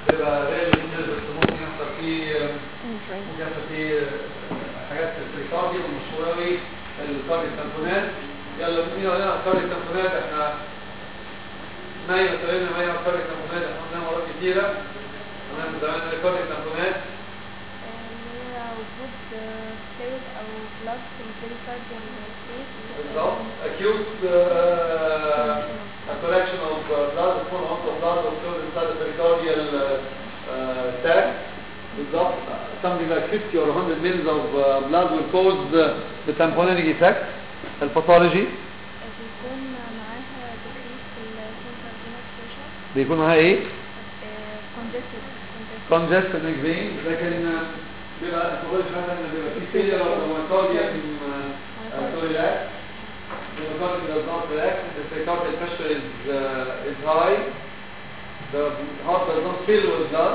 بيبقى غير الانجلز بس ممكن يحصل فيه ممكن يحصل فيه حاجات في الكاردي والمشهورة قوي الكاردي تامبونات يلا مين يقول لنا الكاردي تامبونات احنا مية سوينا مية الكاردي تامبونات احنا قلنا مرات كتيرة قلنا من زمان الكاردي تامبونات اللي هي وجود فلويد او بلاد في البريكارديوم بالظبط acute uh, collection of uh, blood small amount of blood of fluid inside the pericardial uh, uh, sac بالظبط something like 50 or 100 mils of uh, blood will cause the, the tamponaric effect الباثولوجي بيكون معاها decrease في السنتر فينوس بريشر بيكون معاها ايه congested congested neck vein لكن بيبقى الباثولوجي مثلا بيبقى في failure of the myocardium uh, to relax the myocardium does not relax the pericardial pressure is uh, is high the heart does not fill with blood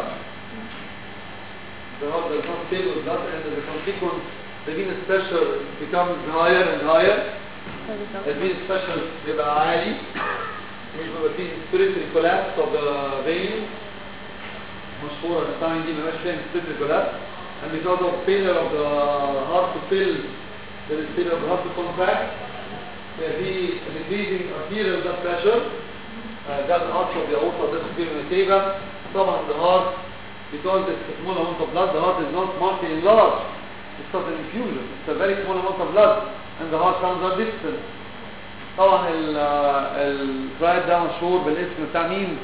the heart does not fill with blood and as a consequence the venous pressure becomes higher and higher الفينس pressure بيبقى عالي مش بيبقى فيه respiratory collapse of the vein مشهورة الساين دي مبقاش فيها respiratory collapse and because of failure of the heart to fill there is failure of the heart to contract there is decreasing arterial blood pressure uh, that arch of the aorta this is cava طبعا the heart because it's a small amount of blood the heart is not markedly enlarged it's not an infusion it's a very small amount of blood and the heart sounds are distant طبعا الفرايد ده مشهور بالاسم بتاع مين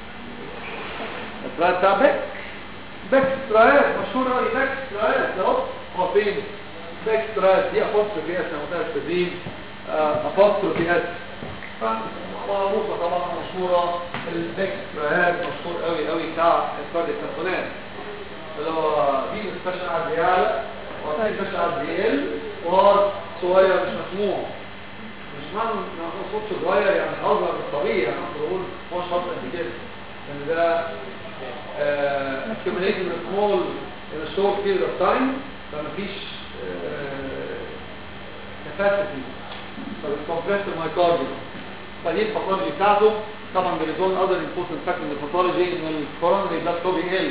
الفرايد بتاع بيك بيك سترايد مشهور قوي بيك سترايد اهو هو فين بيك سترايد دي ابوستروفي اس انا قلتها التدريب ابوستروفي اس معروفه طبعا مشهوره البيك سترايد مشهور قوي قوي بتاع الكارديك تنفونات اللي هو في سبيشال على الديالة وفي سبيشال على الديال وهو صغير مش مسموع مش معنى ان هو صوت صغير يعني اصغر من الطبيعي يعني اقدر اقول هو شرط قد كده لان ده uh, accumulating a small in a short period of time فمفيش uh, capacity فبتكمبرس المايكارديوم فدي الباثولوجي بتاعته طبعا there is one other important fact in the pathology ان الكورونري بلاد فلو بيقل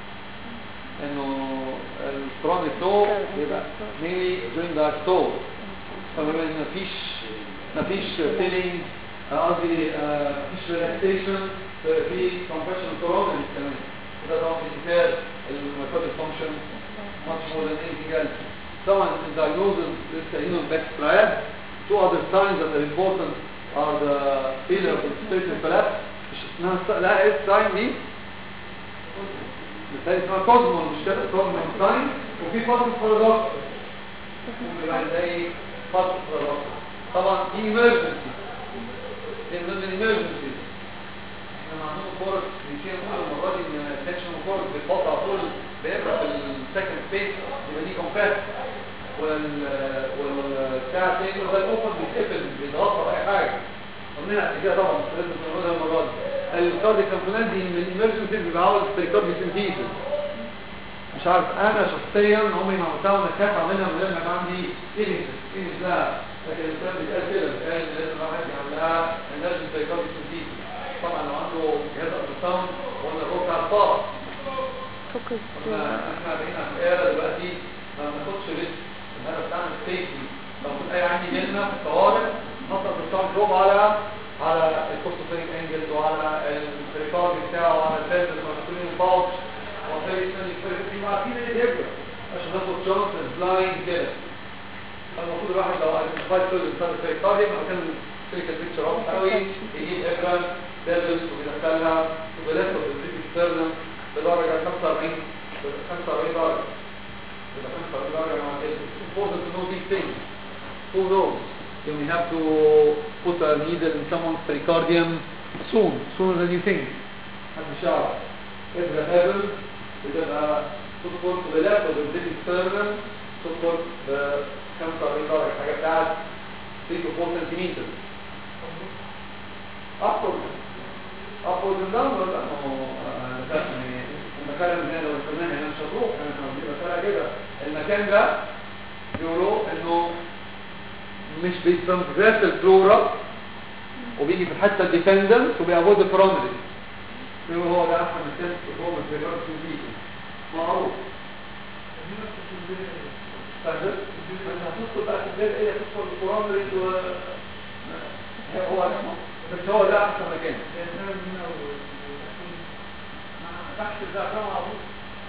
انه الكورونري فلو بيبقى mainly during the store فما مفيش مفيش فيلينج قصدي آه، مفيش ريلاكسيشن في compression coronary كمان ده طبعا بيتفاد الميكروبيك فانكشن much more than anything else طبعا الدايجنوزز لسه هنا باك سترايد two other signs that are important are the failure of the respiratory collapse مش اسمها لا ايه الساين دي بالتالي اسمها كوزمون مش كده كوزمون ساين وفي فاصل بارادوكس يبقى زي فاصل بارادوكس طبعا دي emergency دي من ضمن emergencies احنا عندنا كورس بيصير كل المرات ان السكشن كورس بيتحط على طول بيبقى في السكند سبيس يبقى دي كومباكت وال والبتاع التاني ده الاوبن بيتقفل بيتغطى اي حاجه قلنا قبل كده طبعا مش لازم نقولها المره دي الكارديك كومبوننت دي من الامرجنسيز بيبقى عاوز بريكارديك سنتيسيس مش عارف انا شخصيا عمري ما عملتها وانا خايف اعملها من غير ما يبقى عندي ايمج ايمج لا لكن الانسان بيتقال كده بيتقال لازم الواحد يعملها لازم بريكارديك سنتيسيس طبعا لو عنده جهاز التراساوند ولا الروح بتاع الطاقه فوكس احنا بقينا في ايرا دلوقتي ما بناخدش ريسك الهدف بتاعنا سيفتي لو كنت اي عندي جنة في الطوارئ نطلع بالساوند بروب على على الكوستوفينيك انجلز وعلى البريكارد بتاعه وعلى الفاز المسؤولين الباوتش وعلى الفريق عارفين ايه اللي يبقى عشان ناخد شانس بلايند كده المفروض الواحد لو ايدنتيفايد كل انسان البريكارد يبقى كان سيركل بيكتشر واضح قوي يجيب ابره دبل ويدخلها وبلاسه بالبريك ستيرنم بدرجه 45 45 درجه يبقى 45 درجه مع كده important to know these things who knows then we have to put a needle in someone's pericardium soon sooner than you think محدش يعرف ابره دبل بتبقى تدخل في بلاسه بالبريك ستيرنم تدخل ب 45 درجه حاجه بتاعت 3 to 4 سنتيمتر upward upward and downward لا ما هو المكان اللي لو استناها هنا مش هتروح احنا بنبقى كده المكان ده بيقولوا انه مش بيستنفذ الفلورا وبيجي في الحته الديبندنت وبيأفويد البرامري هو هو ده احسن مثال هو من ريجارد تو بي معروف فاهم انت هتدخل بقى في البيت ايه تدخل القران ريد و هو بس هو ده احسن مكان تحت الزعفران على طول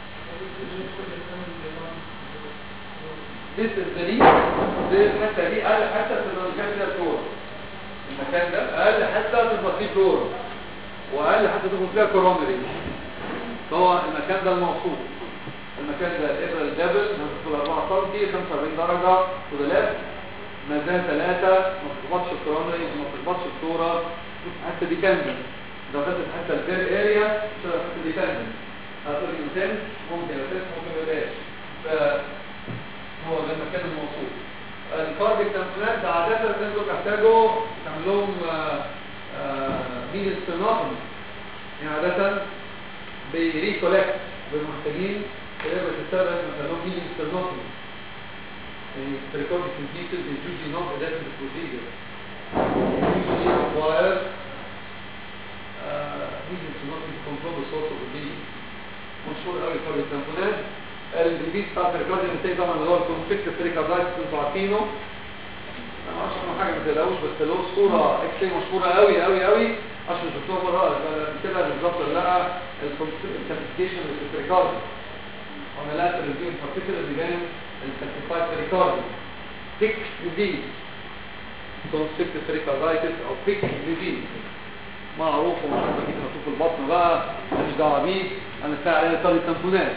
This is the lead دي الحته دي اقل حته في المكان فيها الكوره المكان ده اقل حته تبقى فيه كوره واقل حته تكون فيها كورونري هو المكان ده الموصوف المكان ده الابره الدبل هتدخل 4 سم 45 درجه تو ذا ليفت مازال 3 ما تخبطش الكورونري ما تخبطش الكوره الحته دي كامله لو خدت حتى البير اريا مش الحته دي كامله هتقول الانسان ممكن يلتف ممكن ما يبقاش فهو ده المكان الموصوف الكارديك تمثيلات ده عادة انتوا تحتاجوا تعمل لهم مين استناقم يعني عادة بيريكولكت بالمحتاجين تقدر تستخدم مثلا لهم مين استناقم يعني الكارديك تمثيل is usually not adapted procedure usually require مين استناقم to control the source of the bleeding مشهور قوي الكارديك تمثيلات الديزيز بتاعت الكارديو نتائج طبعا اللي هو الكونفليكت بريكاردايتس انتوا عارفينه انا ما اعرفش عنه حاجه ما تقلقوش بس له صوره اكس راي مشهوره قوي قوي قوي عشان شفتوها مره كده بالظبط لقى الكلاسيفيكيشن للبريكارديو وانا لقيت الريفيو ان بارتيكولار بيبان الكلاسيفايد بريكارديو بيك ديزيز كونفليكت بريكاردايتس او بيك ديزيز معروف ومعروف اكيد مكتوب في البطن بقى ماليش دعوه بيه انا بتاع عليه طالب تنفونات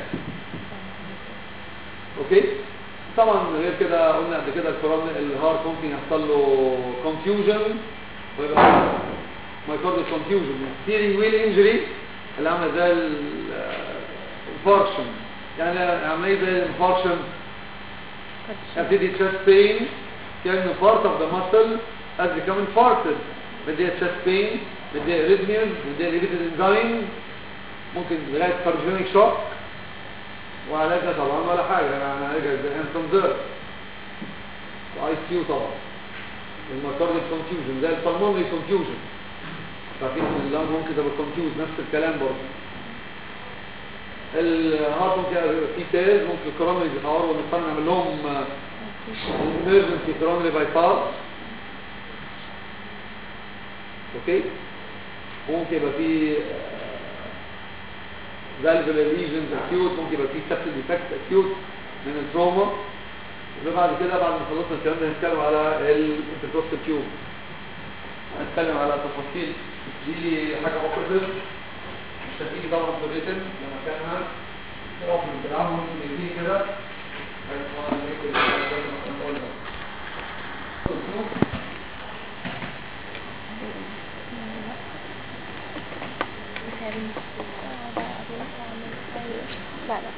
اوكي طبعا غير كده قلنا قبل كده الكورون الهارت ممكن يحصل له كونفيوجن ويبقى مايكارديال كونفيوجن ستيرنج ويل انجري اللي عامله زي الانفاركشن يعني عمليه زي الانفاركشن يبتدي chest pain كان part of the muscle has become infarcted بدي chest pain بدي arrhythmias بدي elevated enzymes ممكن لغايه cardiogenic shock وعلاجها طبعا ولا حاجة يعني علاجها زي انتنزر الاي سي يو طبعا المايكارديال كونفيوجن زي البلمونري كونفيوجن فاكرين ان اللام ممكن تبقى كونفيوز نفس الكلام برضه الهارت ممكن في تيز ممكن الكورونري بيتعوروا ونضطر نعمل لهم emergency كورونري باي باس اوكي ممكن يبقى في valvular lesions acute ممكن يبقى فيه septic defect acute من التروما وبعد كده بعد ما خلصنا الكلام ده هنتكلم على الانتركوستال تيوب هنتكلم على تفاصيل دي حاجه اوبريتيف مش هتيجي طبعا في الريتن لما كانها اوبن بنلعبها ممكن يجي كده حاجه اسمها ليكويد لا لا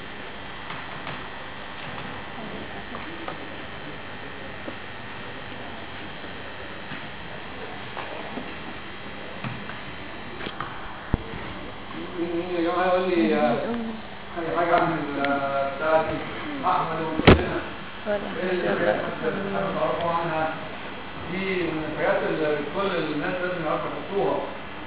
مين يا جماعه يقول لي آه، حاجه حاجه عن ال- بتاعت احمد وكلنا ايه اللي تعرفوا عنها دي من الحاجات اللي كل الناس لازم يعرفوا يحطوها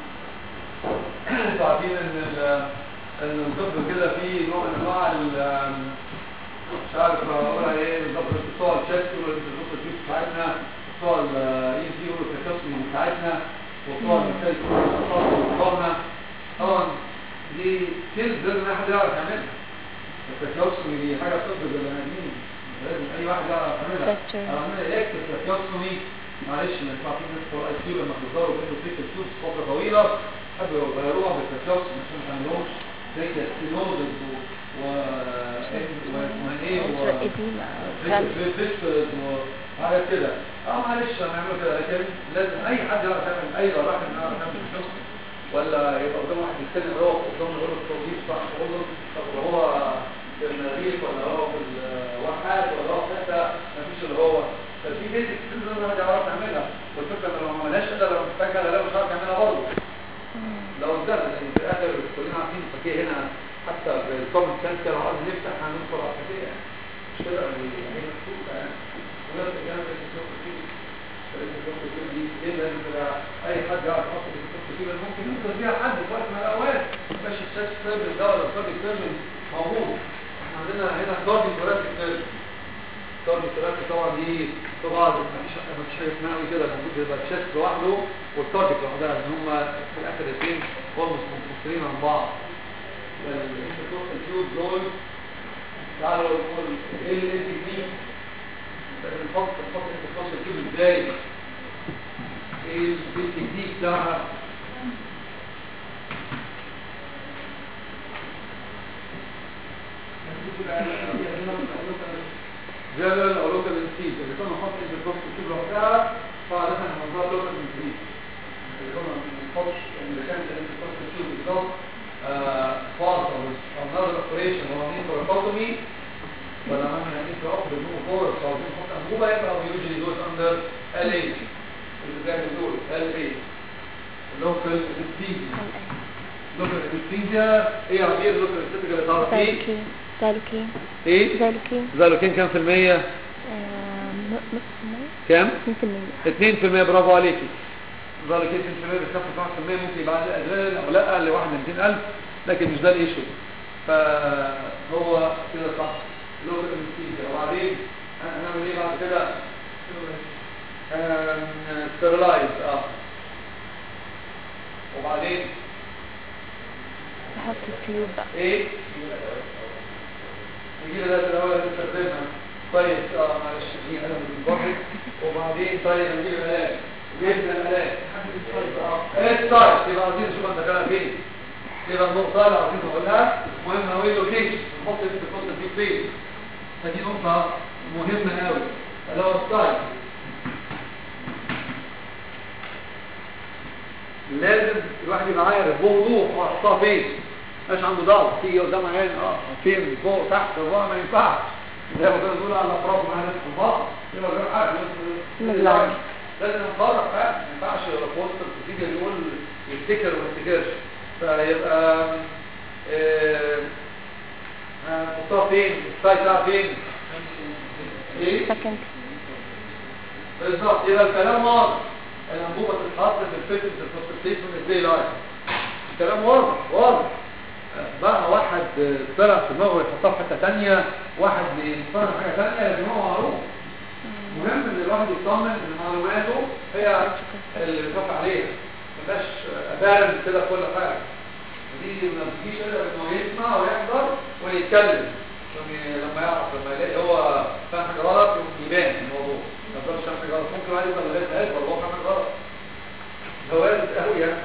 انتوا عارفين ان ال- ان الطب كده فيه نوع من انواع ال- مش عارف اقولها ايه بالظبط بس بتوع الشيست ولا بتوع الجيش بتاعتنا بتوع الاي سي والكاتوسمي بتاعتنا وبتوع المثال بتوعنا طبعا دي سيلز لازم اي حد يعرف يعملها الكاتوسمي دي حاجه طب بالبني ادمين لازم اي واحد يعرف يعملها Fracture. عملنا الكتريك كاتوسمي معلش ما ينفعش في ناس بتوع الاي سي لما بيظهروا بيدوا فيك التوبس فتره طويله حبوا يغيروها بالكاتوسمي عشان ما تعملهمش زي السينوزز و و واسمها ايه و إديمة غلط فيكتورز وحاجات كده اه معلش هنعمله كده لكن لازم اي حد يعرف يعمل اي جراح يعرف يعمل شخص ولا يبقى قدام واحد يتكلم هو قدام يقول له التوظيف بتاع الشغل طب هو في المريخ ولا هو في الواحات ولا هو في حته مفيش اللي هو ففي بيزك سكيلز لازم الواحد يعرف يعملها والفكره ان لو ما عملهاش كده لو محتاجها لا مش عارف يعملها برضه لو ازداد يعني في الاخر كلنا عارفين الفكيه هنا حتى بالكومن سنس لو عايز نفتح هندخل على الفكيه يعني مش كده يعني هي مكتوبه يعني ونفس الكلام في الكتب كتير الكتب كتير دي ايه لازم تبقى اي حد يعرف يحط في الكتب كتير ممكن يوصل بيها حد في وقت من الاوقات تيرمين ده ولا الكارديك تيرمين موجود احنا عندنا هنا كارديك ثوراسيك تيرمين كارديك ثوراسيك طبعا دي طبعا مفيش مفيش حاجه اسمها قوي كده المفروض يبقى الشيست لوحده والكارديك لوحدها لان هم في الاخر الاثنين اولموست منفصلين عن بعض الانتركوستال تيوب دول تعالوا نقول ايه اللي دي الفصل الفصل الانتركوستال تيوب ازاي ايه التكنيك بتاعها جنرال او لوكال انستيت اللي كنا نحط انتركوستال تيوب لوحدها فعادة هنظهر لوكال انستيت اللي كنا بنحط اللي كانت الانتركوستال تيوب بالظبط part of another operation هو انتراكوتومي ولا عملنا انتراكوتومي بالنور فورس او بنحط انبوبه يبقى usually goes under LA اللي زي ما بنقول LA local anesthesia local anesthesia ايه عبير local anesthesia اللي تعرف ايه زالوكين زالوكين ايه زالوكين زالوكين كام في المية آه، ن- نص المية كام 2% 2% برافو عليكي ذلك 2% بتكفي 1% ممكن يبقى عندي ادرينالين او لا لواحد من 200000 لكن مش ده الايشو فهو كده صح لوكال انستيزيا وبعدين هنعمل ايه بعد كده ستيرلايز اه وبعدين نحط التيوب بقى ايه نجيب ده الاول نستخدمها كويس اه معلش دي انا بنفرق وبعدين طيب نجيب العلاج جبنا العلاج ايه الطيب يبقى عايزين نشوف انت كده فين يبقى النقطه اللي عايزين نقولها مهم قوي اللوكيشن نحط انت النقطه دي فين فدي نقطه مهمه قوي اللي هو الطيب لازم الواحد يبقى عارف بوضوح هو حطها فين مش عنده ضغط تيجي قدام عين اه فين فوق تحت الرأي ما ينفعش زي ما كنا بنقول على الاطراف مع ناس في بعض يبقى غير حاجه بالظبط. لازم نفرق بقى ما ينفعش في وسط البروسيجر يقول يفتكر وما يفتكرش فيبقى آه، آه، نحطها فين السايت بتاعها فين ايه سكند بالظبط يبقى الكلام واضح الانبوبه تتحط في الفيتنس الكونسنتريشن ازاي لايف الكلام واضح واضح بقى واحد طلع في دماغه يحطها في حته ثانيه واحد بيتصرف في حاجه ثانيه لكن هو معروف مهم ان الواحد يطمن ان معلوماته هي اللي بيتوقع عليها ما تبقاش بارد كده في كل حاجه دي ما بتجيش الا انه يسمع ويحضر ويتكلم عشان لما يعرف لما يلاقي هو فاهم حاجه غلط يبان الموضوع ما يقدرش يعمل حاجه غلط ممكن واحد يبقى لغايه الاخر هو فاهم حاجه غلط ده وارد قوي يعني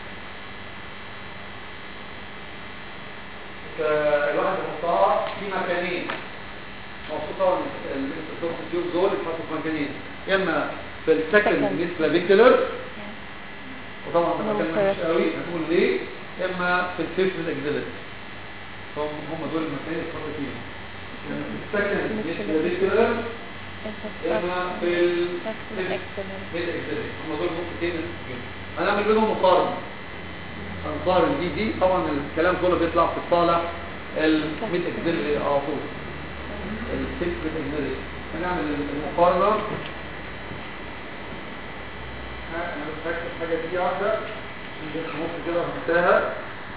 فالواحد يحطها في مكانين مبسوطة الدكتور التيوب دول يتحطوا في مكانين يا اما في السكند Second. ميسكلافيكولر وطبعا ده هم مكان correct. مش قوي هنقول ليه يا اما في الفيفث اكزيلت هم هم دول المكانين اللي يتحطوا فيهم السكند ميسكلافيكولر يا اما في الفيفث ميد اكزيلت هم دول ممكن هنعمل بينهم مقارنة هنقارن دي دي طبعا الكلام كله بيطلع في الصالح الميد اكزيلت على طول الست بالإجنالي هنعمل المقارنة ها، أنا بس هكتب حاجة دي واحدة عشان دي ممكن كده هنساها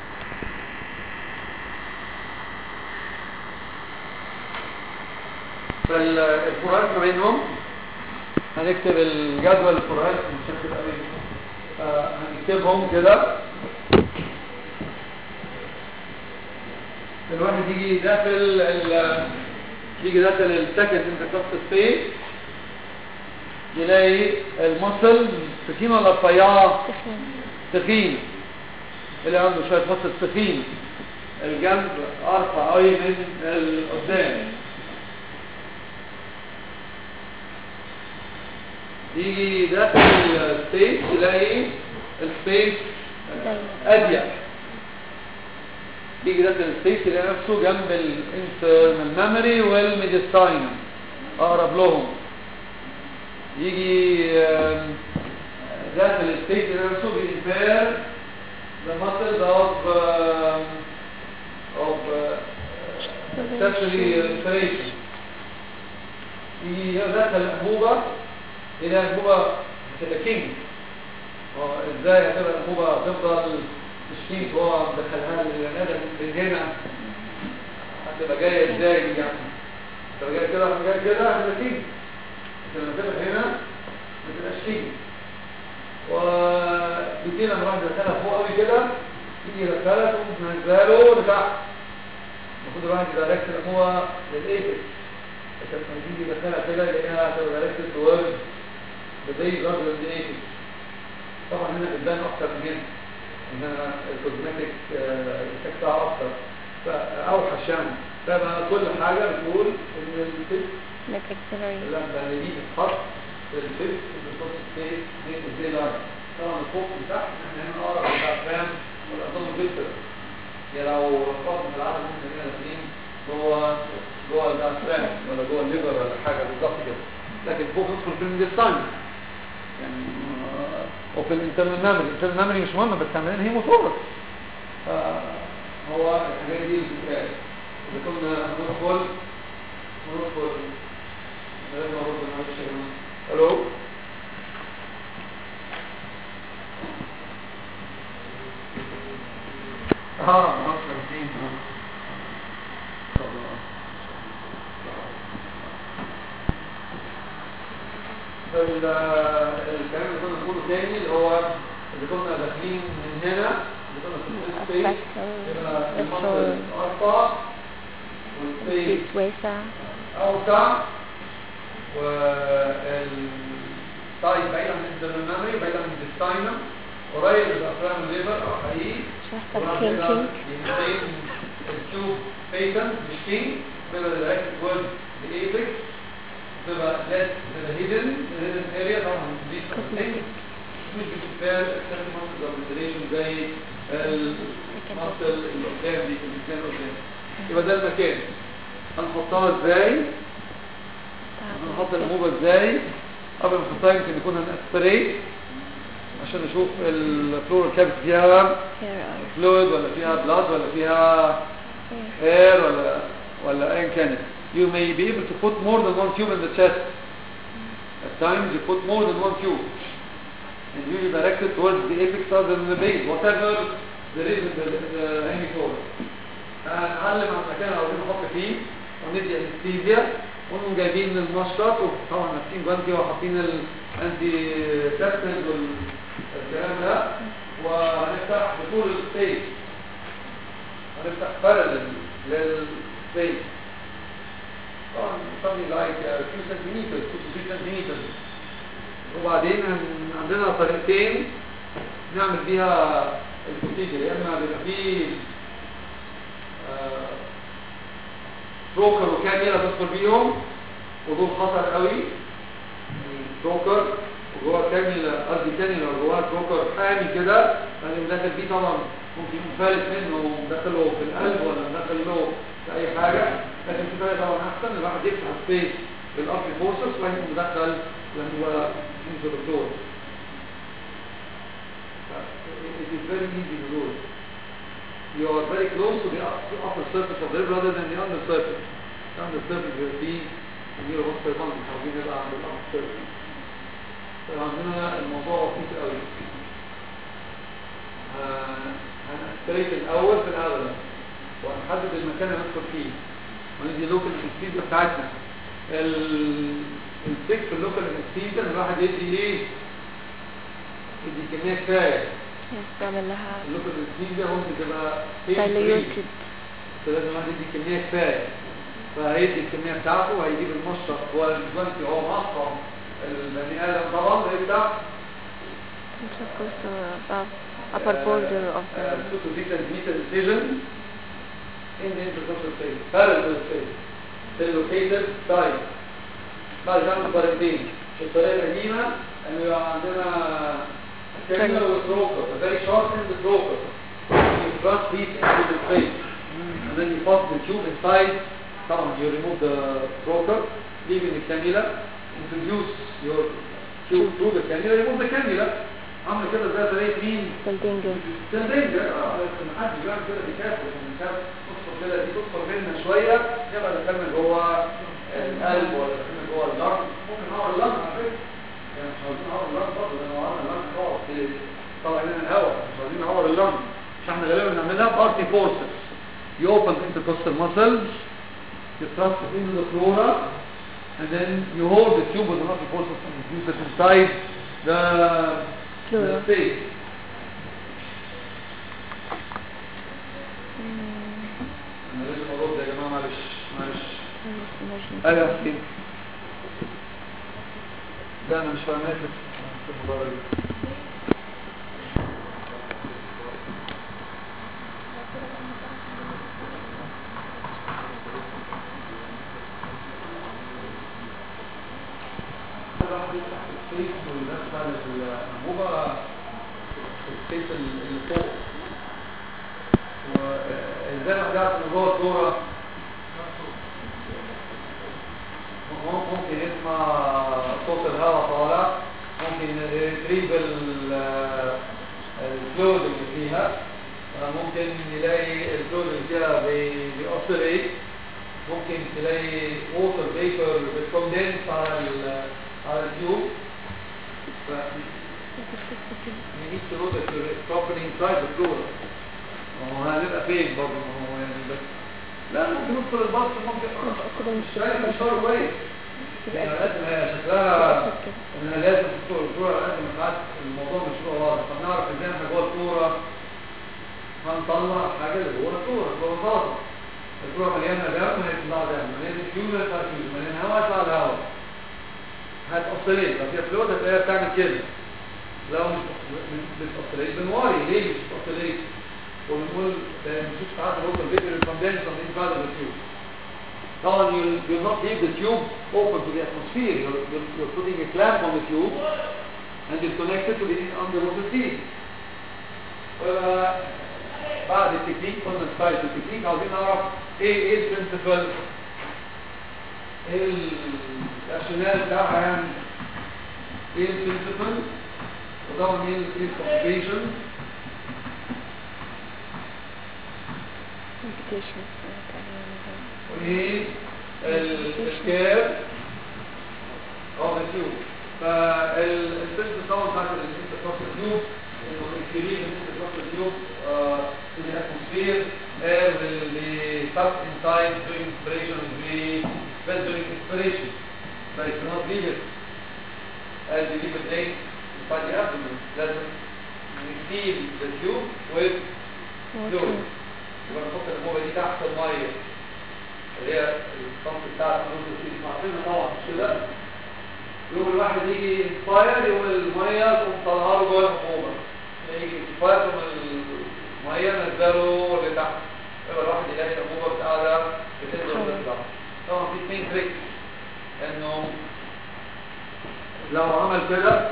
فالفروقات ما بينهم هنكتب الجدول الفروقات مش هنكتب قوي آه، هنكتبهم كده الواحد يجي داخل ال يجي داخل السكند انتركوست سبيس يلاقي المصل تخين ولا رفيعه تخين تخين اللي عنده شويه مصل تخين الجنب ارفع قوي من القدام يجي داخل السبيس يلاقي السبيس اضيق يجي داخل السبيس يلاقي نفسه جنب الانترنال ميموري والميديستاين اقرب لهم يجي آم، داخل السبيس يلاقي نفسه بينفير the muscles of um, of uh, sexually respiration يجي داخل الانبوبه يلاقي الانبوبه هتبقى كينج اه ازاي هتبقى الانبوبه تفضل تشكيك هو مدخلها للنادى من هنا هتبقى جاية ازاي يعني تبقى جاية كده ولا جاية كده هتبقى تيجي لكن لما تبقى هنا ما تبقاش تيجي وبيجينا لما الواحد يدخلها فوق قوي كده يجي يدخلها تقوم تنزلها له لتحت المفروض الواحد يبقى راكب هو للايبكس لكن لما يجي يدخلها كده يلاقيها هتبقى راكب توارد بداية جارد للايبكس طبعا هنا بتبان اكتر من هنا انها الكوزمتيك افكتها اكتر فاوحش يعني فبقى كل حاجه بتقول ان الفيس ميتكسلري لما اللي دي بتتحط في الفيس بتحط الفيس دي ازاي لاين طبعا فوق وتحت احنا هنا اقرب للافلام والاظن بيتر يعني لو رفضنا العدد ممكن هنا الاثنين جوه جوه الافلام ولا جوه الليفر ولا حاجه بالظبط كده لكن فوق ندخل في الانجستاين يعني آه، وفي الانترنال ميموري الانترنال ميموري مش مهمه بس عمليا هي موتورك هو الحاجات دي بتتقال اذا كنا هندخل ندخل لازم ارد معلش يا جماعه الو اه اه خمسين ال- الكلام اللي كنا بنقوله تاني اللي هو اللي كنا داخلين من هنا اللي كنا في السبيس يبقى المنطقة أرفع والسبيس واسع أوسع والسايد بعيد عن الانترنال بعيد عن الديستاينم قريب الأفرام الليفر أو حقيقي شو هيحصل كينكينج ينتين التوب بيتن مش كينج بيبقى دايركت وورد لإيبكس بتبقى less تبقى hidden hidden area طبعا دي Cosmetic. مش بتتفال except muscle domination زي المصل اللي قدام دي اللي كان قدام يبقى ده المكان هنحطها ازاي هنحط الانبوبه ازاي قبل ما نحطها يمكن يكون هنأسبريت عشان نشوف الفلور كابس فيها فلويد ولا فيها بلاد ولا فيها air ولا ولا ايا كانت you may be able to put more than one tube in the chest at times you put more than one tube and usually directed towards the apex rather than the base whatever the reason the, the hemicore هنعلم عن المكان اللي عاوزين نحط فيه وندي انستيزيا ونقوم جايبين المشرط وطبعا ماسكين جوانتي وحاطين الانتي سيبتيك والكلام ده وهنفتح بطول السبيس هنفتح بارلل للسبيس طبعا something like a few centimeters 2 to 3 centimeters وبعدين هن- عندنا طريقتين نعمل بيها البروسيجر يا اما بيبقى فيه بروكر وكاميرا تدخل بيهم ودول خطر قوي بروكر وجوه كاميرا قصدي كاميرا وجوه بروكر حامي كده اللي داخل فيه طبعا ممكن يكون فالت منه ومدخله في القلب ولا مدخله في اي حاجه لكن في طريقه طبعا احسن الواحد يفتح سبيس بالارض فورسز وبعدين يقوم مدخل لما هو انت دكتور it is very easy to do it. You are very close to the upper upper surface of the rib rather than the under surface. The under surface will be near one per month حاولين نبقى عند الأرض surface. فعندنا الموضوع بسيط قوي. ه- هنأسبريت الأول في الأغلب وهنحدد المكان اللي ندخل فيه وندي لوكال انستيزيا بتاعتنا. ال- الفيك في اللوكال انستيزيا ان الواحد يدي ايه؟ يدي كمية كفاية. يستعمل لها اللوكال انستيزيا ممكن تبقى pain free. diluted فلازم الواحد يدي كمية كفاية فهيدي الكمية بتاعته وهيجيب المشرط والجوانتي هو معصم البني آدم طبعا هيفتح which of course to above upper border of the 2 to 3 centimeter incision in the intercostal space parallel space the located side بعد كده عندنا طريقتين الطريقة القديمة ان يبقى عندنا كاميرا وتروكر very short end troker you thrust these into the space and then you put the tube inside طبعا you remove the troker leaving the cannula introduce your tube through the cannula remove the cannula عامل كده زي طريقة مين building تنبنج اه بس محدش بيعمل كده بكاف بكاف تدخل كده دي تدخل بينا شويه يبقى دخلنا جوه القلب ولا دخلنا جوه اللنج ممكن نقعد اللنج على فكره يعني مش عاوزين نقعد اللنج برضه لان لو قعدنا اللنج نقعد طلع لنا الهواء مش عاوزين نقعد اللنج مش احنا غالبا بنعملها بارتي فورسز you open intercostal muscles you thrust it into the flora and then you hold the tube with the artery forceps and use it inside the, the Flora. space مم. انا لازم ارد يا جماعه معلش معلش ماشي. ايوه يا حسين لا انا مش فاهم اسف في المباراه دي الواحد يفتح السبيس ويدخل الانبوبه في السبيس اللي فوق وازاي ما تعرف ان جوه الدوره ممكن يسمع صوت الهواء طالع ممكن يريب الفلود اللي فيها ممكن يلاقي الفلود اللي فيها بي- بيأثر ممكن تلاقي ووتر فيبر بتكوندنس على ال على التيوب ف you need to know that you're properly inside the flora هو هنبقى فين برضه ما هو يعني بس لا ممكن ندخل الباص ممكن كده مش شايف مشوار كويس يعني لازم هي شكلها ان لازم تدخل الكوره لازم نبعت الموضوع مش هو واضح فنعرف ازاي احنا جوه الكوره هنطلع حاجه اللي جوه الكوره ببساطه الكوره مليانه دم هيطلع دم مليانه فيوز هيطلع فيوز مليانه هواء هيطلع الهواء هتأصلين لو فيها فلوت هتلاقيها بتعمل كده لو مش بتأصلين بنوري ليه مش بتأصلين ونقول بنشوف ساعات الوتر فيبر الكوندنس on each side of the tube طبعا you you not leave the tube open to the atmosphere you're, you're, you're putting a clamp on the tube and it's connected to the underwater sea ويبقى بعد التكنيك قلنا ستايل التكنيك عاوزين نعرف ايه ايه البرنسبل ايه الراشونال بتاعها يعني ايه البرنسبل وطبعا ايه الكومبليكيشن complications وايه الكير اوف ذا تيوب فالسيستم طبعا بتاعت الانتركوست تيوب انه الكريم الانتركوست تيوب in the atmosphere air will be stuck inside during inspiration will be well during expiration but you cannot leave it as you leave it late inside the abdomen لازم نسيل the tube with fluid يبقى نحط الانبوبه دي تحت الميه اللي هي الصنف بتاع النص السيدي عارفينها طبعا مش كده يوم الواحد يجي انسباير يوم الميه تقوم طالعه له جوه الانبوبه يجي انسباير تقوم الميه نزله لتحت يبقى الواحد يلاقي الانبوبه بتاعته بتنزل وتطلع طبعا في اثنين تريك انه لو عمل كده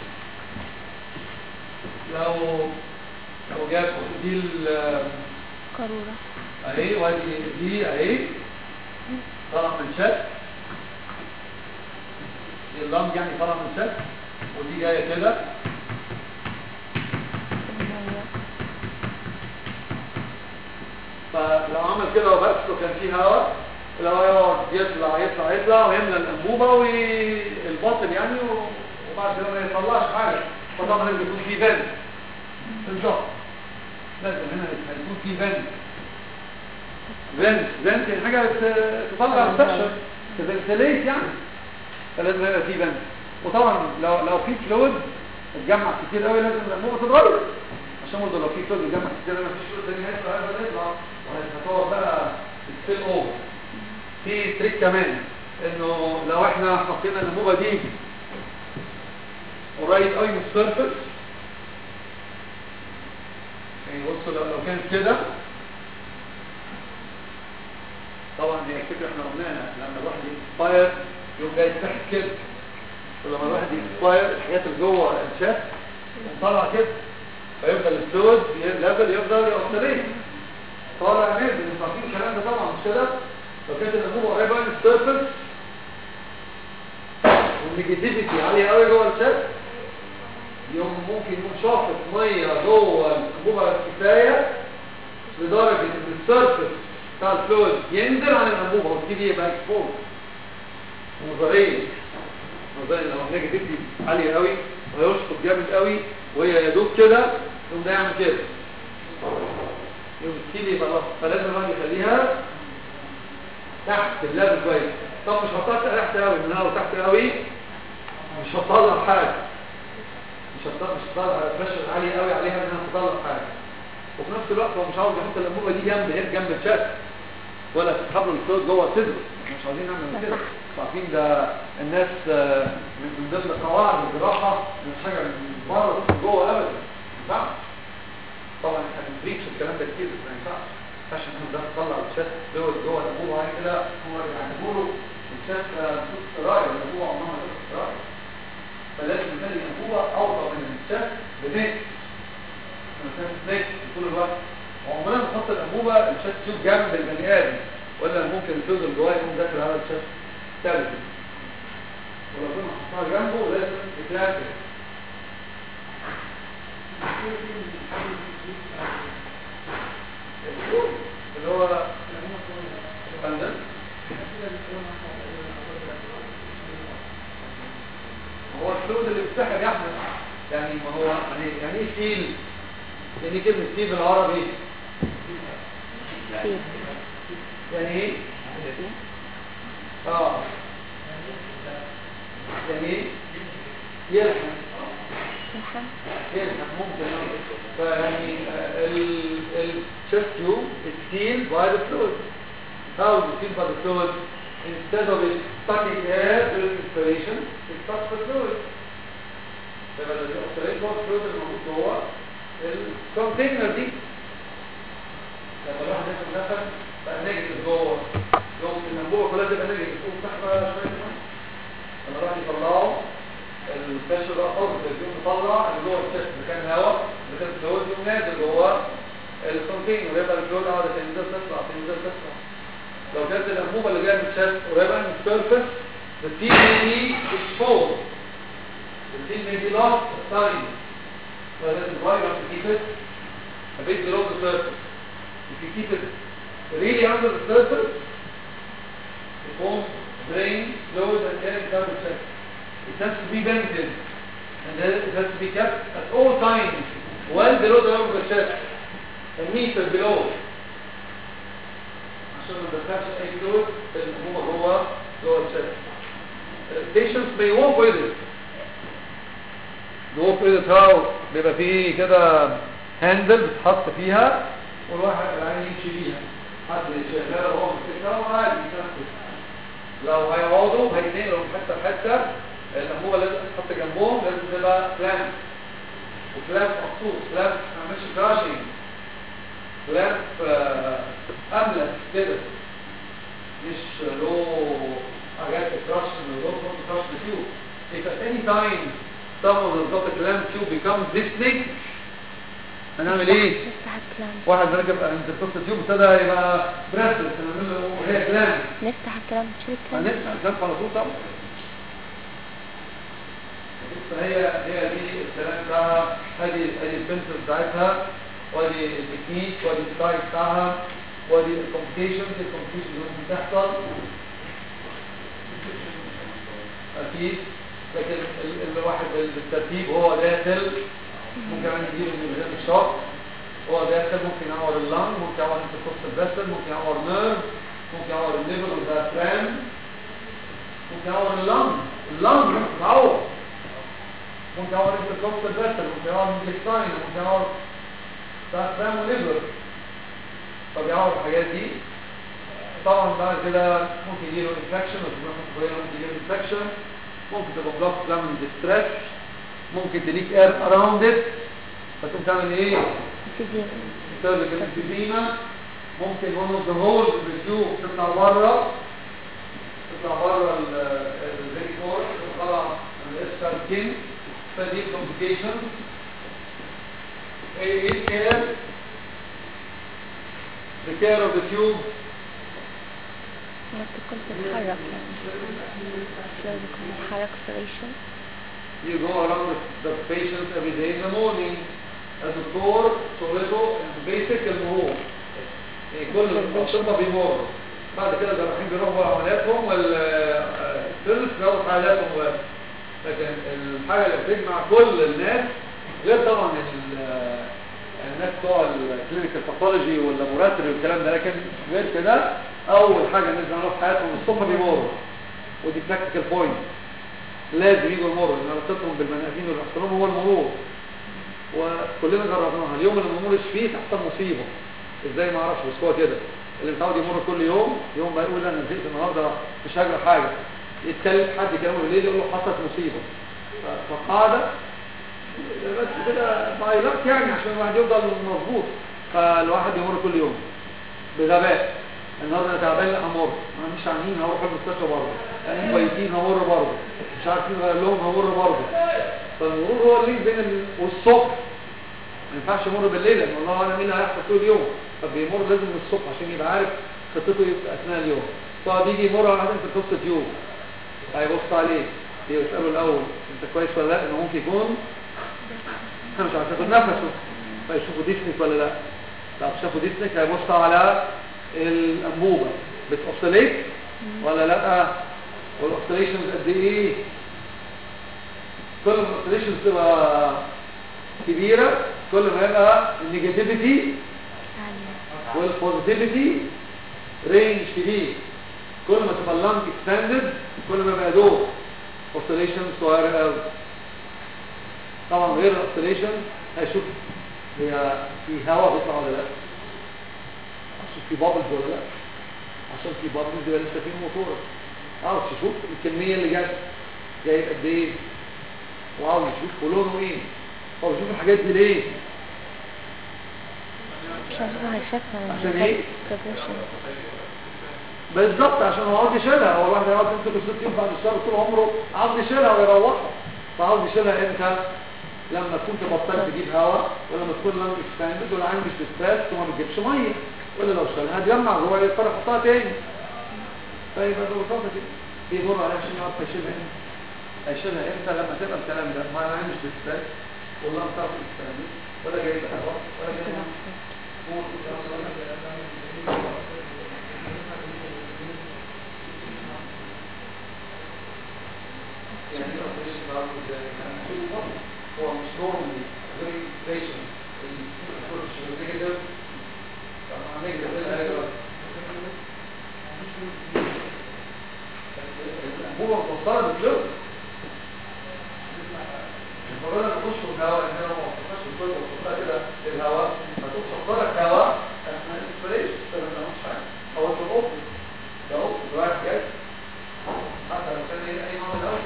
لو لو جاب دي ال- قارورة اهي وادي دي اهي طالع من شك دي اللنج يعني طالع من شك ودي جايه كده المية فلو عمل كده وبس وكان فيه هواء الهواء يقعد يطلع يطلع يطلع ويملى الانبوبه والباطن يعني و- وبعد كده ما يطلعش حاجه فطبعا لازم يكون فيه فن بالظبط لازم هنا هيكون فيه فن فنت فنت يعني حاجه ت- تطلع السكشن تفنتليت يعني فلازم يبقى فيه فنت وطبعا لو لو في فلويد اتجمع كتير قوي لازم الانبوبه تتغير عشان برضه لو في فلويد اتجمع كتير قوي مفيش فلويد تاني هيطلع هيبقى يطلع وهتقعد بقى السيل اوفر في تريك كمان انه لو احنا حطينا الانبوبه دي قريب قوي من السيرفس يعني بصوا لو لو كانت كده طبعا دي الفكره احنا قلناها لما الواحد يكسباير يقوم جاي تحت كده ولما الواحد يكسباير الحاجات اللي جوه الشاف طالع كده فيفضل الفلويد ليفل يفضل يوصلين طالع نازل انتوا عارفين الكلام ده طبعا مش كده لو كانت الانبوبه قريبه من السيرفس والنيجاتيفيتي عاليه قوي جوه الشاف يوم ممكن يكون شافط ميه جوه الانبوبه كفايه لدرجه ان السيرفس بتاع الفلويد ينزل عن الانبوبه وتبتدي يبقى اكسبوز نظريا نظريا لو النيجاتيفيتي عاليه قوي وهيشفط جامد قوي وهي يا دوب كده يقوم ده يعمل كده يوم الكيلي خلاص فلازم الواحد يخليها تحت الليفل كويس طب مش هحطها تحت قوي من هنا وتحت قوي مش هتطلع حاجه مش هتطلع مش هتطلع بريشر عالي قوي عليها انها تطلع حاجه وفي نفس الوقت هو مش عاوز يحط الانبوبه دي جنب هنا جنب الشات ولا تسحب له الفلوس جوه صدره مش عايزين نعمل كده مش عارفين ده الناس آه، من من ضمن قواعد الجراحه مش حاجه من بره تدخل جوه ابدا ما ينفعش طبعا احنا بنبريتش الكلام ده كتير بس ما ينفعش ما ينفعش ان ده تطلع الشات جوه جوه الانبوبه وبعد كده هو يعتبروا الشات صوت سرايا الانبوبه عمرها ما تبقى سرايا فلازم نخلي الانبوبه اوطى من الشات بمتر نت طول الوقت وعمرنا ما نحط الانبوبه الشات تشوف جنب البني ادم ولا ممكن الفيوز اللي جواه يقوم داخل على الشات ثابت ولو كنا حطها جنبه لازم يتلاقى اللي هو فندم هو الفلوس اللي بتسحب يا احمد يعني ما هو يعني يعني ايه سيل يعني ايه كلمه سيل بالعربي فيه يعني ايه اه يعني ايه يلحم الحمد يلحم ممكن فيعني الشيست tube is sealed by the fluid how is it sealed by the fluid instead of it sucking air during inspiration it sucks the fluid فيبقى الذي أكتريت هو الفلويد الموجود جوه الكونتينر دي لما الواحد ياخد نفس بقى نيجاتيف جوه يوم الانبوبه كلها تبقى نيجاتيف تقوم سحبه شويه كمان لما الواحد يطلعه الفاشل ده خالص يقوم مطلع اللي جوه الشيست اللي كان هواء اللي كان فلويد يقوم نازل جوه الكونتينر يبقى الفلويد قاعده تنزل تطلع تنزل تطلع لو كانت الانبوبه اللي جايه من الشيست قريبه من السيرفس the T may be exposed the T may be lost time so that is why you have to keep it a bit below the surface if you keep it really under the surface it won't drain fluid and air down the chest it has to be vented and then it has to be kept at all times well below the level of the chest a meter below عشان ما تدخلش اي فلويد اللي هو جوه جوه الشست patients may walk with it walk with it how بيبقى فيه كده هاندل بتحط فيها والواحد العين يمشي بيها حد شغال وهو ماسكها وعادي يتنفس لو هيقعدوا هيتنقلوا من حته لحته اللي هو لازم تحط جنبهم لازم تبقى فلان وفلان مخصوص فلان ما عملش كراشنج فلان املس كده مش له حاجات تكراش من الروح تكراش التيوب if at any time some of the topic lamp tube becomes this big هنعمل ايه؟ نفتح الكلام واحد راكب عند القصه تيوب ابتدى يبقى بريسلس نعمل له وهي كلام نفتح الكلام نشيل الكلام هنفتح الكلام على طول طبعا فهي هي دي الكلام بتاعها ادي ادي البنسل بتاعتها وادي التكنيك وادي الستايل بتاعها وادي الكومبليكيشنز الكومبليكيشنز اللي ممكن تحصل اكيد لكن ال- الواحد بالترتيب هو داخل ممكن كمان يجيله من غير الشوك هو داخل ممكن يعور اللنج ممكن يعور انتركوستال فيسل ممكن يعور نيرف ممكن يعور الليفر والديافرام ممكن يعور اللنج اللنج ممكن يعور ممكن يعور انتركوستال فيسل ممكن يعور انتستاين ممكن يعور ديافرام وليفر طب يعور الحاجات دي طبعا بعد كده ممكن يجيله انفكشن ممكن يجيله انفكشن ممكن تبقى بلوك تعمل ديستريس ممكن تليك اير اراوند ات فتقوم تعمل ايه؟ فيزياء سيرفيكال انفيزيما ممكن one of the holes in the tube تطلع بره تطلع بره الريك هول تطلع الاسفل سكين فدي كومبليكيشن ايه الكير the care of the tube ما تكون تتحرك يعني لازم يكون يتحرك سريشن you go around the, the patient every day in the morning الدكتور شغلته البيسك المرور يعني كل الأطباء بيمروا بعد كده الجراحين بيروحوا عملياتهم والسيرفس بيروحوا حالاتهم بس لكن الحاجة اللي بتجمع كل الناس غير طبعا ال- يعني الناس بتوع الكلينيكال باثولوجي واللابوراتوري والكلام ده لكن غير كده اول حاجه الناس بيعملوها في حياتهم الصبح بيمروا ودي براكتيكال بوينت لازم يجوا يمروا لان علاقتهم بالبني والاحترام هو المرور وكلنا جربناها اليوم اللي ما نمرش فيه تحصل مصيبه ازاي ما اعرفش بس هو كده اللي متعود يمر كل يوم يوم بقى يقول انا زهقت النهارده مش هجرى حاجه يتكلم حد كلامه بالليل يقول له حصلت مصيبه ف- فقاعده بس كده فايلات يعني عشان الواحد يفضل مظبوط فالواحد يمر كل يوم بغباء النهارده انا تعبان لا امر ما مش عاملين هروح المستشفى برضه يعني كويسين همر برضه مش عارفين غير لهم همر برضه فالمرور هو اللي بين ال... والصبح ما ينفعش يمر بالليل لان الله اعلم ايه اللي هيحصل طول اليوم فبيمر لازم من الصبح عشان يبقى عارف خطته يبقى اثناء اليوم فبيجي يمر على واحد في قصه يوم هيبص عليه يساله الاول انت كويس ولا لا انه ممكن يكون انا مش عارف ياخد نفسه فيشوفوا ديسنك ولا لا طب شافوا ديسنك هيبص على الانبوبه بتوصليت ولا لا والاوسيليشنز قد ايه كل ما الاوسيليشنز تبقى كبيره كل ما يبقى النيجاتيفيتي عالية والبوزيتيفيتي رينج كبير كل ما تبقى اللانج اكستندد كل ما يبقى دور اوسيليشن صغيره قوي طبعا غير الاوسيليشن هيشوف هي في هواء بيطلع ولا لا عشان في بابلز ولا لا عشان في بابلز يبقى لسه في موتور عاوز تشوف الكميه اللي جايه جايه قد ايه وعاوز يشوف لونه ايه هو بيشوف الحاجات دي ليه عشان هو هيشوفها عشان ايه؟ كبوشن بالظبط عشان هو عاوز يشيلها هو الواحد هيقعد يمسك الست يوم بعد الشهر طول عمره عاوز يشيلها ويروحها فعاوز يشيلها امتى لما تكون تبطل تجيب هواء ولما تكون لانج اكسباندد ولا عندي ستريس وما بتجيبش ميه ولا لو شالها هتجمع جوه يضطر يحطها تاني فيبقى ده ببساطه كده بيدور على عشان يعرف هيشيلها امتى هيشيلها امتى لما تبقى الكلام ده ما انا عندي ستريس ولا بتعرف اكسباندد ولا جايب هواء ولا جايب يعني الاوبريشن ده عامل ازاي؟ هو مش نورمالي زي بيشنت الكورس نيجاتيف طبعا نيجاتيف ايه الهيدرا الانبوبه مفصله بالفلوس المرة اللي تخش في الهواء ان انا ما وصلتهاش بالفلوس وصلتها كده للهواء هتقوم صفرة الهواء اثناء الانسبريشن ما بنعملش حاجه هو انت اوبن ده اوبن ده واحد جاي حتى لو كان ايه اي نوع من الاول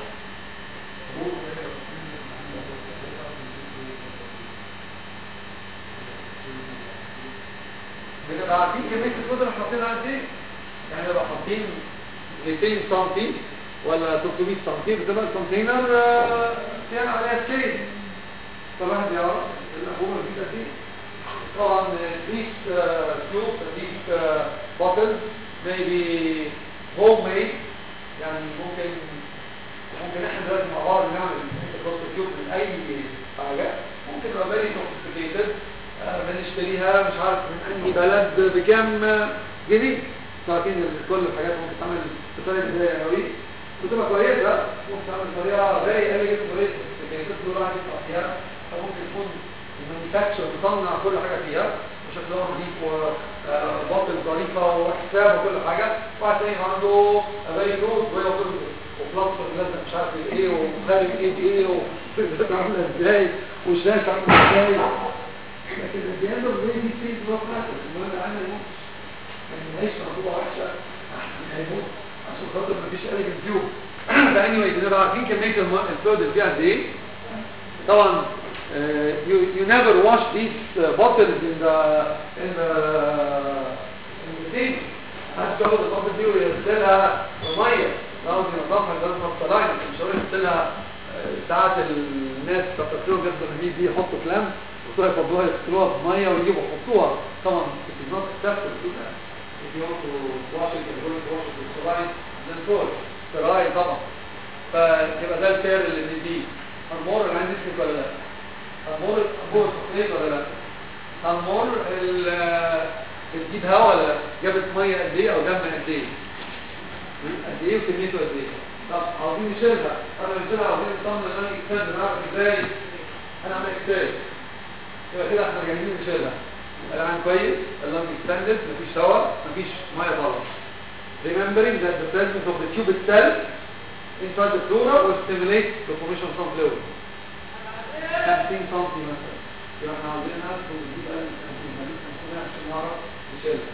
بنبقى عارفين كمية الصوت اللي حاطينها قد ايه يعني نبقى حاطين 200 سم ولا 300 سم بتبقى الكونتينر آه، يعني عليها سكيل فالواحد يعرف الأنبوبة دي قد ايه طبعا these uh, tubes these uh, bottles may be homemade يعني ممكن ممكن احنا دلوقتي مع بعض نعمل كورس تيوب من اي حاجه ممكن تبقى فيري سوفيستيكيتد بنشتريها مش عارف من انهي بلد بكام جنيه لكن كل الحاجات ممكن تعمل بطريقه ازاي قوي بتبقى كويسه ممكن تعمل بطريقه فيري اليجنت فيري سوفيستيكيتد كل واحد يطلع فيها او ممكن تكون المانيفاكتشر بتصنع كل حاجه فيها وشكلها نظيف وباطل ظريفه وحساب وكل حاجه واحد تاني عنده فيري جود وهي وبلاستر لازم مش عارف ايه وخارج ايه بايه وفكرة عامله ازاي والشاشه عامله ازاي لكن الديان ده زي دي في بلوك ماتر المهم العامل يموت يعني نعيش مخطوبه وحشه احسن هيموت عشان خاطر مفيش اليجنت فيو فاني واي بنبقى عارفين كميه الماء الفلويد اللي فيها قد ايه طبعا uh, you you never wash these uh, bottles in the in the in the sink هتاخد البطل دي ويغسلها بميه لازم ينظفها لازم الصلاين مش هقول يغسلها ساعات الناس بتغسلوا جد الحديد دي يحطوا كلام وتروحوا يفضوها يغسلوها بميه ويجيبوا يحطوها طبعا it's not acceptable if you want to wash it you're going to wash it with saline then sure saline طبعا فيبقى ده الكير اللي بنديه هنمر اللي عندي اسمك ولا لا هنمر هنمر تقليد ولا لا هنمر ال- بتجيب هوا ولا لا جابت ميه قد ايه او دم قد ايه قد ايه وكميته قد ايه طب عاوزين نشيلها انا نشيلها عاوزين نطمن ان انا اكتاب نعرف ازاي انا اعمل ازاي يبقى كده احنا جاهزين نشيلها العين كويس اللنج اكستندد مفيش هواء مفيش ميه طالعه remembering that the presence of the tube itself inside the pleura will stimulate the formation of some fluid 50 سم مثلا يبقى احنا عاوزينها ونجيب قلب 50 مليون 50 عشان نعرف نشيلها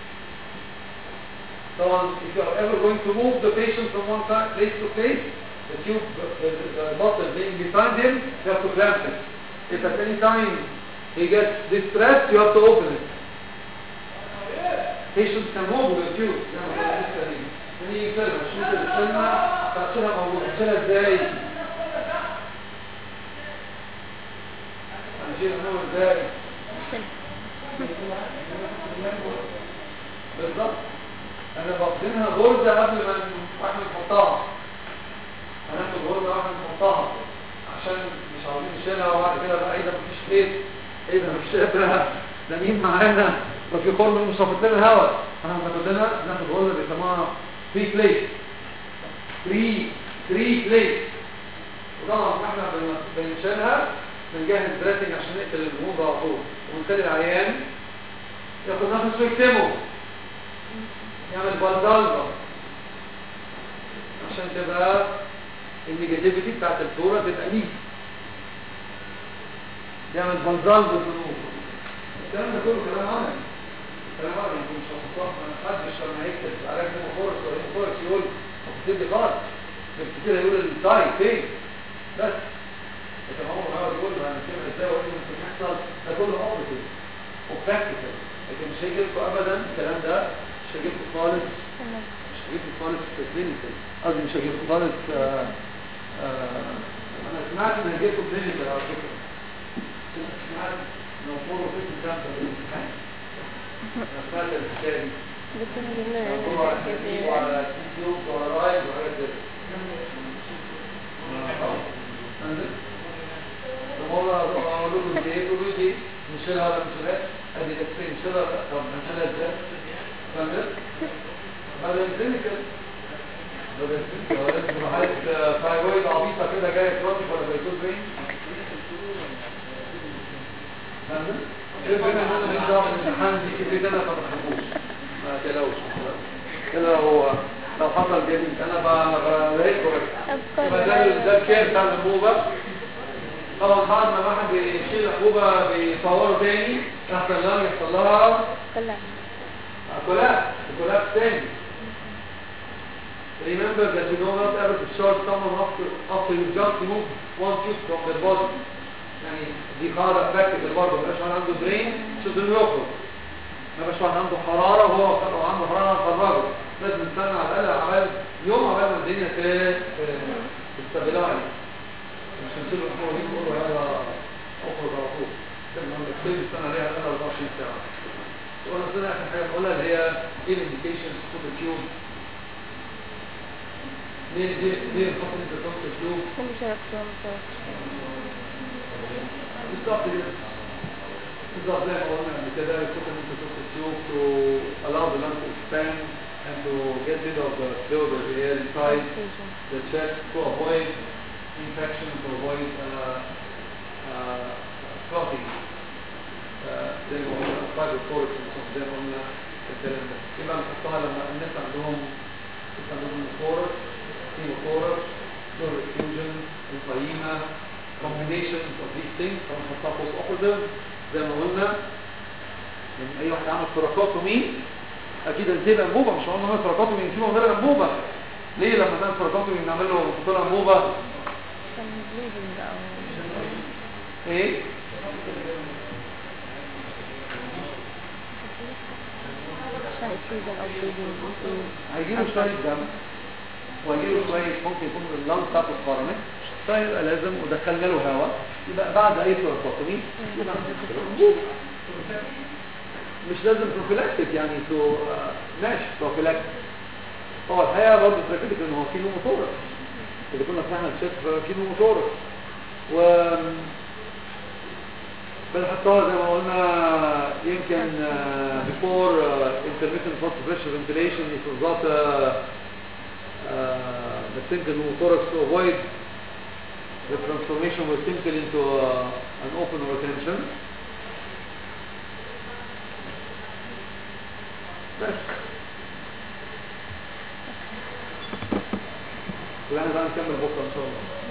طبعا if you are ever going to move the patient from one side place to place the tube the, the, the bottle being behind him you have to clamp it if at any time he gets distressed you have to open it patients can move with the tube يعني لسه دي نيجي نشيلها شوف السنة تأثيرها موجود نشيلها ازاي هنشيلها نوع ازاي بالظبط انا باخدينها غرزة قبل ما احنا نحطها هناخد غرزة واحنا نحطها عشان مش عاوزين نشيلها وبعد كده بقى ايه ده مفيش خيط ايه ده مفيش قدرة ده مين معانا وفي خرم مش هاخد لنا هواء احنا هناخد لنا ناخد غرزة بيسموها فري بليت فري فري بليت وطبعا احنا بن- بنشيلها بنجهز دريسنج عشان نقتل الغموض على طول ونخلي العيان ياخد نفس ويكتمه يعمل بلدلة عشان تبقى النيجاتيفيتي بتاعت الفلورا تبقى ليه يعمل بلدلة بالذنوب الكلام ده كله كلام عملي كلام عملي انتوا مش هتطلع ما حدش لما يكتب علاج هيموفورس ولا هيموفورس يقول تدي خالص بالكتير هيقول التاي فين بس لكن هو هو يقول ما هنكتبها ازاي وايه اللي ممكن يحصل ده كله اوبريتيف وبراكتيكال لكن مش هيجيلكوا ابدا الكلام ده مش هيجيلكوا خالص تمام مش هجيبه خالص في كلينيكال قصدي مش هجيبه خالص آه، آه، انا سمعت ان هجيبه كلينيكال على فكره سمعت لو فورو في الكلام ده بالامتحان انا سمعت الحكايه دي دكتور جبنا لو فورو على تي وعلى تيوب وعلى رايد وحاجات كده مرة أقول لكم إيه يقولوا لي نشيلها ولا نشيلها أدي الإكسين نشيلها ولا طب نشيلها إزاي؟ فاهم؟ هذا الكلينيكال هذا الكلينيكال هذا حالة ثايرويد عبيطة كده جاية كرونيك ولا بيكون بين فاهم؟ ايه بين ان انا مش دعوه بالامتحان دي كده انا ما بحبوش ما تقلقوش كده هو لو حصل جديد انا بلاقي كويس يبقى ده ال- ده الكير بتاع الانبوبه طبعا بعد ما الواحد بيشيل الانبوبه بيصوره تاني تحت اللام يحصل لها كلها كولابس كولابس تاني Remember that you don't not ever discharge someone after, after you just remove one tube from their body. يعني دي قاعدة practical برضه مبقاش واحد عنده brain شوف انه يخرج مبقاش واحد عنده حرارة وهو لو عنده حرارة هنخرجه لازم نستنى على الأقل عمال يوم عمال ما الدنيا ت- تستابلايز مش هنسيبه الأسبوع دي نقول له يلا اخرج على طول لما نكتب السنة عليها على الأقل 24 ساعة وانا سنة آخر حاجة بقولها اللي هي ايه الانديكيشنز فور التيوب ليه ليه ليه نحط انت صوت التيوب كل شركتهم بالظبط كده بالظبط زي ما قلنا قبل كده يكون انت صوت التيوب to allow the lung to expand and to get rid of the fluid of the air inside the chest to avoid infection to avoid uh, uh, clotting uh, زي ما قلنا fiber force زي ما قلنا الكلام ده يبقى نحطها لما الناس عندهم الناس عندهم فورس هيموفورس دور فيوجن انفايما combinations of these things فنحطها post operative زي ما قلنا يعني اي واحد عمل ثوراكوتومي اكيد هنسيب انبوبه مش هقول نعمل ثوراكوتومي نسيبه من غير انبوبه ليه لما نعمل ثوراكوتومي نعمل له نحط له انبوبه كان بليدنج او ايه شهر سيزن او بليدنج هيجيله شويه دم وهيجيله شويه ممكن يكون اللنج بتاعته اتخرمت فيبقى لازم ودخلنا له هواء يبقى بعد اي ثوراكوتومي يبقى هندخل انبوبه مش لازم بروفيلاكتيك يعني تو ماشي بروفيلاكتيك هو الحقيقه برضه ثيرابيوتيك ان هو في نوموثوركس اللي كنا فتحنا الشيست في نوموثوركس و بنحطها زي ما قلنا يمكن uh, before uh, intermittent forced pressure ventilation is result uh, uh, the simple pneumothorax to avoid the transformation of the simple into uh, an open retention بس لا بقى نكمل بكره ان شاء الله